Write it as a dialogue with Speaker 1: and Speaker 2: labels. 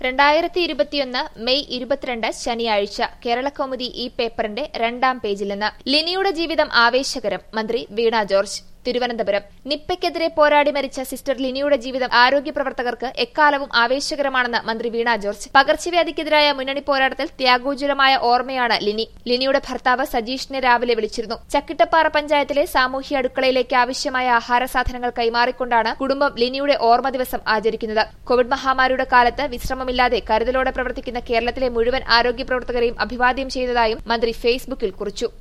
Speaker 1: രണ്ടായിരത്തി ഇരുപത്തിയൊന്ന് മെയ് ഇരുപത്തിരണ്ട് ശനിയാഴ്ച കേരളകൗമുദി ഈ പേപ്പറിന്റെ രണ്ടാം പേജിൽ നിന്ന് ലിനിയുടെ ജീവിതം ആവേശകരം മന്ത്രി വീണ ജോർജ് തിരുവനന്തപുരം നിപ്പയ്ക്കെതിരെ പോരാടി മരിച്ച സിസ്റ്റർ ലിനിയുടെ ജീവിതം ആരോഗ്യ പ്രവർത്തകർക്ക് എക്കാലവും ആവേശകരമാണെന്ന് മന്ത്രി വീണ ജോർജ് പകർച്ചവ്യാധിക്കെതിരായ മുന്നണി പോരാട്ടത്തിൽ ത്യാഗോജ്വലമായ ഓർമ്മയാണ് ലിനി ലിനിയുടെ ഭർത്താവ് സജീഷിനെ രാവിലെ വിളിച്ചിരുന്നു ചക്കിട്ടപ്പാറ പഞ്ചായത്തിലെ സാമൂഹ്യ അടുക്കളയിലേക്ക് ആവശ്യമായ ആഹാര സാധനങ്ങൾ കൈമാറിക്കൊണ്ടാണ് കുടുംബം ലിനിയുടെ ഓർമ്മ ദിവസം ആചരിക്കുന്നത് കോവിഡ് മഹാമാരിയുടെ കാലത്ത് വിശ്രമമില്ലാതെ കരുതലോടെ പ്രവർത്തിക്കുന്ന കേരളത്തിലെ മുഴുവൻ ആരോഗ്യ പ്രവർത്തകരെയും അഭിവാദ്യം ചെയ്തതായും മന്ത്രി ഫേസ്ബുക്കിൽ കുറിച്ചു